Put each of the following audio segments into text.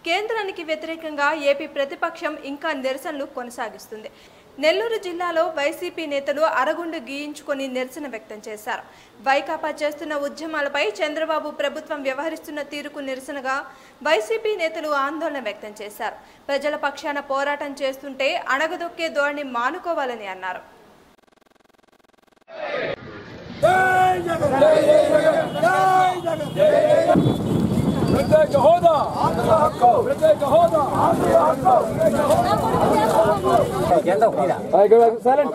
కేంద్రానికి వ్యతిరేకంగా ఏపీ ప్రతిపక్షం ఇంకా నిరసనలు కొనసాగిస్తుంది నెల్లూరు జిల్లాలో వైసీపీ నేతలు అరగుండు గీయించుకొని నిరసన వ్యక్తం చేశారు వైకాపా చేస్తున్న ఉద్యమాలపై చంద్రబాబు ప్రభుత్వం వ్యవహరిస్తున్న తీరుకు నిరసనగా వైసీపీ నేతలు ఆందోళన వ్యక్తం చేశారు ప్రజల పక్షాన పోరాటం చేస్తుంటే అణగదొక్కే ధోరణి మానుకోవాలని అన్నారు ప్రత్యేక హోదా ఆంధ్ర హక్కు ప్రత్యేక హోదా ఆంధ్ర హక్కు సైలెంట్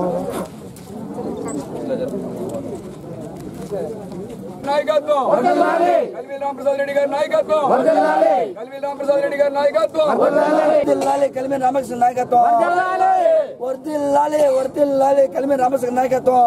నాయకత్వం కల్వి రామప్రసాద్ రెడ్డి గారి నాయకత్వం కల్వి రామప్రసాద్ రెడ్డి గారి నాయకత్వం వర్దిల్లాలి కలిమి రామకృష్ణ నాయకత్వం వర్దిల్లాలి వర్దిల్లాలి కలిమి రామకృష్ణ నాయకత్వం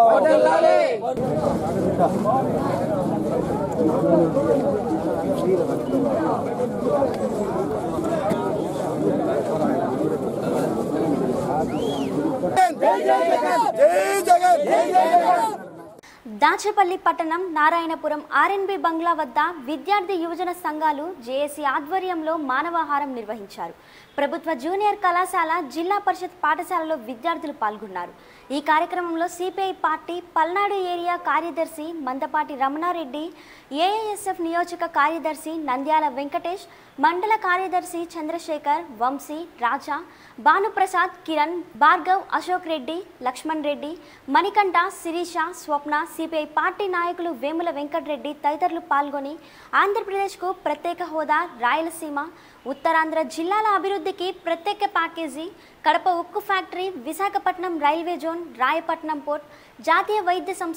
దాచేపల్లి పట్టణం నారాయణపురం ఆర్ఎన్బి బంగ్లా వద్ద విద్యార్థి యువజన సంఘాలు జేఏసీ ఆధ్వర్యంలో మానవాహారం నిర్వహించారు ప్రభుత్వ జూనియర్ కళాశాల జిల్లా పరిషత్ పాఠశాలలో విద్యార్థులు పాల్గొన్నారు ఈ కార్యక్రమంలో సిపిఐ పార్టీ పల్నాడు ఏరియా కార్యదర్శి మందపాటి రమణారెడ్డి ఏఐఎస్ఎఫ్ నియోజక కార్యదర్శి నంద్యాల వెంకటేష్ మండల కార్యదర్శి చంద్రశేఖర్ వంశీ రాజా భానుప్రసాద్ కిరణ్ భార్గవ్ అశోక్ రెడ్డి లక్ష్మణ్ రెడ్డి మణికంఠ శిరీష స్వప్న సిపిఐ పార్టీ నాయకులు వేముల వెంకటరెడ్డి తదితరులు పాల్గొని ఆంధ్రప్రదేశ్కు ప్రత్యేక హోదా రాయలసీమ ఉత్తరాంధ్ర జిల్లాల అభివృద్ధికి ప్రత్యేక ప్యాకేజీ కడప ఉక్కు factory Visakhapatnam railway zone Rayapatnam port జాతీయ వైద్య సంస్థ